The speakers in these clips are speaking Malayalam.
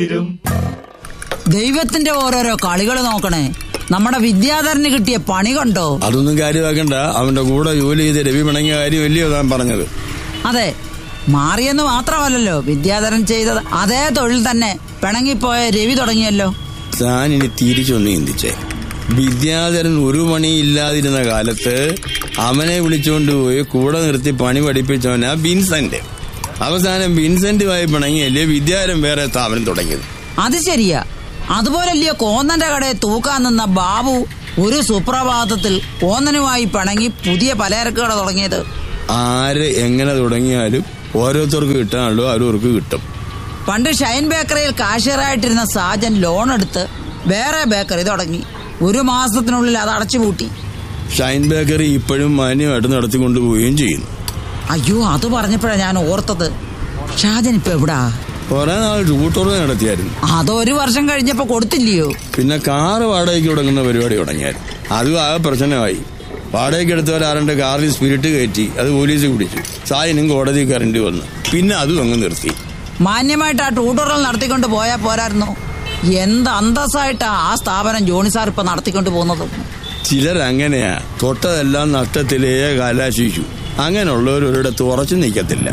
ദൈവത്തിന്റെ ഓരോരോ കളികൾ നോക്കണേ നമ്മുടെ വിദ്യാധരന് കിട്ടിയ പണി കണ്ടോ അതൊന്നും കാര്യമാക്കണ്ട അവന്റെ കൂടെ ജോലി ചെയ്ത് രവി പിണങ്ങിയ കാര്യമല്ലയോ താൻ പറഞ്ഞത് അതെ മാറിയെന്ന് മാത്രമല്ലല്ലോ വിദ്യാധരൻ ചെയ്തത് അതേ തൊഴിൽ തന്നെ പിണങ്ങിപ്പോയ രവി തുടങ്ങിയല്ലോ താൻ ഇനി തിരിച്ചൊന്ന് ചിന്തിച്ചേ വിദ്യാധരൻ ഒരു പണിയില്ലാതിരുന്ന കാലത്ത് അവനെ വിളിച്ചുകൊണ്ട് പോയി കൂടെ നിർത്തി പണി പഠിപ്പിച്ചവനാ വിൻസെന്റ് അവസാനം വിൻസെന്റുമായി പിണങ്ങിയല്ലേ വിദ്യാധരൻ വേറെ സ്ഥാപനം തുടങ്ങിയത് അത് ശരിയാ അതുപോലല്ലയോ കോന്നന്റെ കടയെ തൂക്കാൻ നിന്ന ബാബു ഒരു സുപ്രഭാതത്തിൽ കോന്നനുമായി പിണങ്ങി പുതിയ പലചരക്ക് കട തുടങ്ങിയത് ആര് എങ്ങനെ തുടങ്ങിയാലും ഓരോരുത്തർക്ക് കിട്ടാനുള്ളൂ അവരവർക്ക് കിട്ടും പണ്ട് ഷൈൻ ബേക്കറിയിൽ കാഷ്യറായിട്ടിരുന്ന സാജൻ ലോൺ എടുത്ത് വേറെ ബേക്കറി തുടങ്ങി ഒരു മാസത്തിനുള്ളിൽ അത് അടച്ചുപൂട്ടി ഷൈൻ ബേക്കറി ഇപ്പോഴും മാന്യമായിട്ട് നടത്തിക്കൊണ്ടുപോവുകയും ചെയ്യുന്നു അയ്യോ അത് പറഞ്ഞപ്പോഴാ ഞാൻ ഓർത്തത് ഷാജൻ ഇപ്പൊ എവിടാ കുറെ നാൾ ടൂട്ടോറ് നടത്തിയായിരുന്നു അതൊരു വർഷം കഴിഞ്ഞപ്പോ കൊടുത്തില്ലയോ പിന്നെ കാറ് വാടകയ്ക്ക് തുടങ്ങുന്ന പരിപാടി തുടങ്ങിയായിരുന്നു അതും ആ പ്രശ്നമായി വാടകയ്ക്ക് എടുത്തവരാരണ്ട് കാറിൽ സ്പിരിറ്റ് കയറ്റി അത് പോലീസ് പിടിച്ചു സായനും കോടതി കറണ്ട് വന്നു പിന്നെ അതും അങ്ങ് നിർത്തി മാന്യമായിട്ട് ആ ട്യൂട്ടോറിയൽ നടത്തിക്കൊണ്ട് പോയാ പോരായിരുന്നു എന്ത് അന്തസ്സായിട്ടാ ആ സ്ഥാപനം ജോണി സാർ ഇപ്പൊ നടത്തിക്കൊണ്ട് പോകുന്നത് ചിലരങ്ങനെയാ തൊട്ടതെല്ലാം നഷ്ടത്തിലേ കാലാശിച്ചു അങ്ങനെയുള്ളവർ ഒരിടത്ത് ഉറച്ചു നിൽക്കത്തില്ല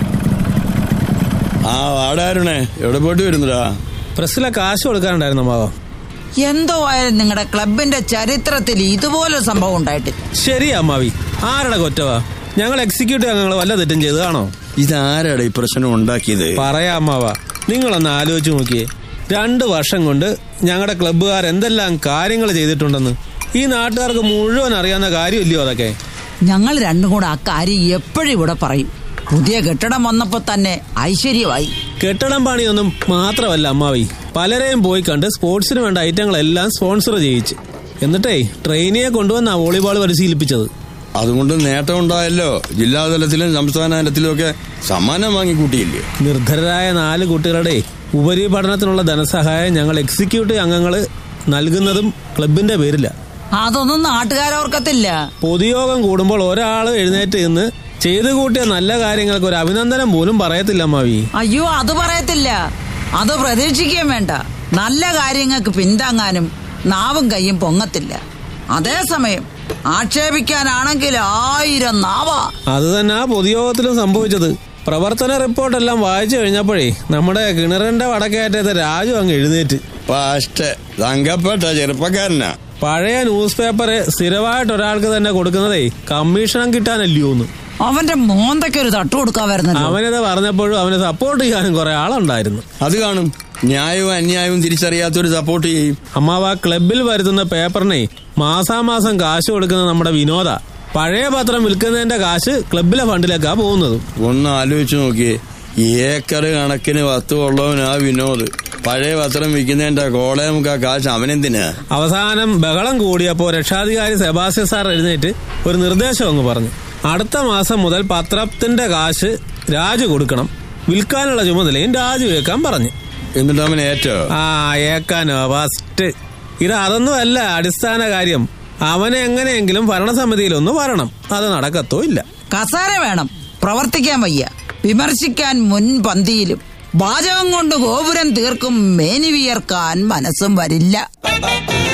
ആ വാടാരുണേ എവിടെ പോയിട്ട് വരുന്നടാ പ്രസ്സിലെ കാശ് കൊടുക്കാനുണ്ടായിരുന്നു അമ്മാവ എന്തോ ആയാലും നിങ്ങളുടെ ക്ലബിന്റെ ചരിത്രത്തിൽ ഇതുപോലൊരു സംഭവം ഉണ്ടായിട്ടില്ല ശരി അമ്മാവി ആരുടെ കൊറ്റവാ ഞങ്ങൾ എക്സിക്യൂട്ടീവ് അംഗങ്ങൾ വല്ല തെറ്റും ചെയ്തതാണോ ഇതാരാടാ ഈ പ്രശ്നം ഉണ്ടാക്കിയത് പറയാ അമ്മാവ നിങ്ങളൊന്ന് ആലോചിച്ച് നോക്കിയേ രണ്ട് വർഷം കൊണ്ട് ഞങ്ങളുടെ ക്ലബ്ബുകാർ എന്തെല്ലാം കാര്യങ്ങൾ ചെയ്തിട്ടുണ്ടെന്ന് ഈ നാട്ടുകാർക്ക് മുഴുവൻ അറിയാവുന്ന കാര്യമില്ലയോ അതൊക്കെ ഞങ്ങൾ രണ്ടും കൂടെ ആ കാര്യം എപ്പോഴും ഇവിടെ പറയും പുതിയ കെട്ടിടം വന്നപ്പോ തന്നെ ഐശ്വര്യമായി കെട്ടിടം പണിയൊന്നും മാത്രമല്ല അമ്മാവി പലരെയും പോയി കണ്ട് സ്പോർട്സിന് വേണ്ട ഐറ്റങ്ങളെല്ലാം സ്പോൺസർ ചെയ്യിച്ച് എന്നിട്ടേ ട്രെയിനിയെ കൊണ്ടുവന്നാ വോളിബോൾ പരിശീലിപ്പിച്ചത് അതുകൊണ്ട് നേട്ടം ഉണ്ടായല്ലോ ജില്ലാതലത്തിലും സംസ്ഥാന തലത്തിലും ഒക്കെ സമ്മാനം വാങ്ങിക്കൂട്ടിയില്ലേ നിർധരരായ നാല് കുട്ടികളുടെ ഉപരിപഠനത്തിനുള്ള ധനസഹായം ഞങ്ങൾ എക്സിക്യൂട്ടീവ് അംഗങ്ങൾ നൽകുന്നതും ക്ലബിന്റെ പേരില്ല അതൊന്നും നാട്ടുകാരോർക്കത്തില്ല പൊതുയോഗം കൂടുമ്പോൾ ഒരാൾ എഴുന്നേറ്റ് നിന്ന് ചെയ്തു കൂട്ടിയ നല്ല കാര്യങ്ങൾക്ക് ഒരു അഭിനന്ദനം പോലും പറയത്തില്ല അമ്മാവി അയ്യോ അത് പറയത്തില്ല അത് പ്രതീക്ഷിക്കുകയും വേണ്ട നല്ല കാര്യങ്ങൾക്ക് പിന്താങ്ങാനും നാവും കയ്യും പൊങ്ങത്തില്ല അതേസമയം ആക്ഷേപിക്കാനാണെങ്കിൽ ആയിരം നാവാ അത് തന്നെ ആ പൊതുയോഗത്തിലും സംഭവിച്ചത് പ്രവർത്തന റിപ്പോർട്ടെല്ലാം വായിച്ചു കഴിഞ്ഞപ്പോഴേ നമ്മുടെ കിണറിന്റെ വടക്കേറ്റത്തെ രാജു അങ്ങ് എഴുന്നേറ്റ് പാസ്റ്റ് തങ്കപ്പെട്ട ചെറുപ്പക്കാരനാ പഴയ ന്യൂസ് പേപ്പർ സ്ഥിരമായിട്ട് ഒരാൾക്ക് തന്നെ കൊടുക്കുന്നതേ കമ്മീഷണം കിട്ടാനല്ലയോന്ന് അവന്റെ മോന്തയ്ക്ക് ഒരു തട്ടു കൊടുക്കാൻ വരുന്നല്ലോ അവനിത് പറഞ്ഞപ്പോഴും അവനെ സപ്പോർട്ട് ചെയ്യാനും കുറെ ആളുണ്ടായിരുന്നു അത് കാണും ന്യായവും അന്യായവും തിരിച്ചറിയാത്തൊരു സപ്പോർട്ട് ചെയ്യും അമ്മാവ ക്ലബിൽ വരുത്തുന്ന പേപ്പറിനെ മാസാമാസം കാശ് കൊടുക്കുന്ന നമ്മുടെ വിനോദ പഴയ പത്രം വിൽക്കുന്നതിന്റെ കാശ് ക്ലബിലെ ഫണ്ടിലേക്കാ പോകുന്നത് ഒന്ന് ആലോചിച്ചു നോക്കിയേ ഏക്കർ കണക്കിന് വസ്തു ഉള്ളവനാ വിനോദ് പഴയ പത്രം വിൽക്കുന്നതിന്റെ കോളയമുക്ക് ആ കാശ് അവനെന്തിനാ അവസാനം ബഹളം കൂടിയപ്പോ രക്ഷാധികാരി സെബാസ്റ്റ്യൻ സാർ എഴുന്നേറ്റ് ഒരു നിർദ്ദേശം അങ്ങ് പറഞ്ഞു അടുത്ത മാസം മുതൽ പത്രത്തിന്റെ കാശ് രാജു കൊടുക്കണം വിൽക്കാനുള്ള ചുമതലയും രാജു ഏക്കാൻ പറഞ്ഞു എന്നിട്ട് അവൻ ഏറ്റോ ആ ഏക്കാനോ ഫസ്റ്റ് ഇത് അതൊന്നും അല്ല അടിസ്ഥാന കാര്യം അവനെ എങ്ങനെയെങ്കിലും ഭരണസമിതിയിലൊന്ന് വരണം അത് നടക്കത്തോ ഇല്ല കസാര വേണം പ്രവർത്തിക്കാൻ വയ്യ വിമർശിക്കാൻ മുൻപന്തിയിലും വാചകം കൊണ്ട് ഗോപുരം തീർക്കും മേനി വിയർക്കാൻ മനസ്സും വരില്ല